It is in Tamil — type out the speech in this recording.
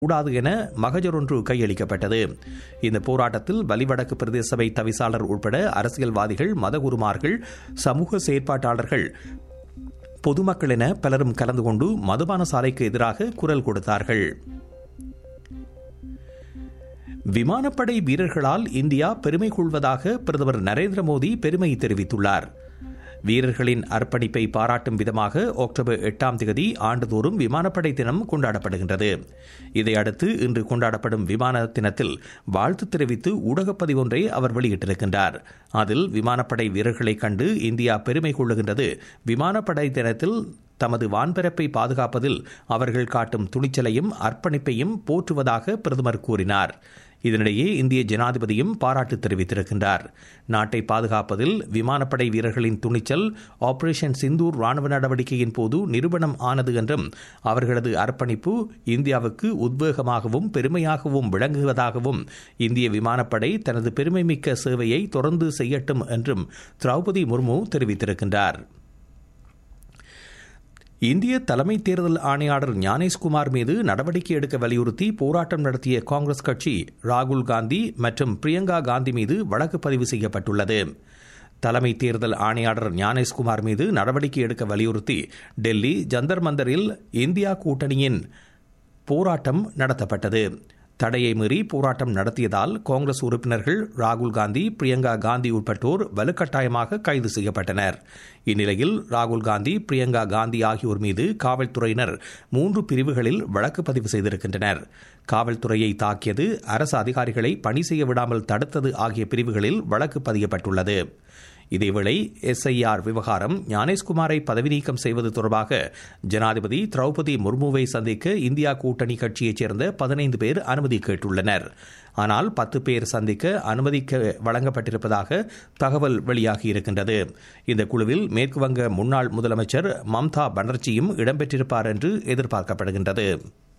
கூடாது என மகஜர் ஒன்று கையளிக்கப்பட்டது இந்த போராட்டத்தில் வலிவடக்கு பிரதேச சபை தவிசாளர் உட்பட அரசியல்வாதிகள் மதகுருமார்கள் சமூக செயற்பாட்டாளர்கள் பொதுமக்கள் என பலரும் கலந்து கொண்டு மதுபான சாலைக்கு எதிராக குரல் கொடுத்தார்கள் விமானப்படை வீரர்களால் இந்தியா பெருமை கொள்வதாக பிரதமர் நரேந்திர மோடி பெருமை தெரிவித்துள்ளார் வீரர்களின் அர்ப்பணிப்பை பாராட்டும் விதமாக அக்டோபர் எட்டாம் தேதி ஆண்டுதோறும் விமானப்படை தினம் கொண்டாடப்படுகின்றது இதையடுத்து இன்று கொண்டாடப்படும் விமான தினத்தில் வாழ்த்து தெரிவித்து ஊடகப்பதிவு ஒன்றை அவர் வெளியிட்டிருக்கின்றார் அதில் விமானப்படை வீரர்களை கண்டு இந்தியா பெருமை கொள்ளுகின்றது விமானப்படை தினத்தில் தமது வான்பரப்பை பாதுகாப்பதில் அவர்கள் காட்டும் துணிச்சலையும் அர்ப்பணிப்பையும் போற்றுவதாக பிரதமர் கூறினார் இதனிடையே இந்திய ஜனாதிபதியும் பாராட்டு தெரிவித்திருக்கின்றார் நாட்டை பாதுகாப்பதில் விமானப்படை வீரர்களின் துணிச்சல் ஆபரேஷன் சிந்தூர் ராணுவ நடவடிக்கையின் போது நிரூபணம் ஆனது என்றும் அவர்களது அர்ப்பணிப்பு இந்தியாவுக்கு உத்வேகமாகவும் பெருமையாகவும் விளங்குவதாகவும் இந்திய விமானப்படை தனது பெருமைமிக்க சேவையை தொடர்ந்து செய்யட்டும் என்றும் திரௌபதி முர்மு தெரிவித்திருக்கின்றார் இந்திய தலைமை தேர்தல் ஆணையாளர் ஞானேஷ்குமார் மீது நடவடிக்கை எடுக்க வலியுறுத்தி போராட்டம் நடத்திய காங்கிரஸ் கட்சி ராகுல் காந்தி மற்றும் பிரியங்கா காந்தி மீது வழக்கு பதிவு செய்யப்பட்டுள்ளது தலைமை தேர்தல் ஆணையாளர் ஞானேஷ்குமார் மீது நடவடிக்கை எடுக்க வலியுறுத்தி டெல்லி ஜந்தர் மந்தரில் இந்தியா கூட்டணியின் போராட்டம் நடத்தப்பட்டது தடையை மீறி போராட்டம் நடத்தியதால் காங்கிரஸ் உறுப்பினர்கள் ராகுல் காந்தி பிரியங்கா காந்தி உட்பட்டோர் வலுக்கட்டாயமாக கைது செய்யப்பட்டனர் இந்நிலையில் ராகுல் காந்தி பிரியங்கா காந்தி ஆகியோர் மீது காவல்துறையினர் மூன்று பிரிவுகளில் வழக்கு பதிவு செய்திருக்கின்றனர் காவல்துறையை தாக்கியது அரசு அதிகாரிகளை பணி செய்ய விடாமல் தடுத்தது ஆகிய பிரிவுகளில் வழக்கு பதியப்பட்டுள்ளது இதேவேளை எஸ்ஐஆர் விவகாரம் ஞானேஷ்குமாரை பதவி நீக்கம் செய்வது தொடர்பாக ஜனாதிபதி திரௌபதி முர்முவை சந்திக்க இந்தியா கூட்டணி கட்சியைச் சேர்ந்த பதினைந்து பேர் அனுமதி கேட்டுள்ளனர் ஆனால் பத்து பேர் சந்திக்க அனுமதிக்க வழங்கப்பட்டிருப்பதாக தகவல் வெளியாகியிருக்கின்றது இந்த குழுவில் மேற்குவங்க முன்னாள் முதலமைச்சர் மம்தா பானர்ஜியும் இடம்பெற்றிருப்பார் என்று எதிர்பார்க்கப்படுகின்றது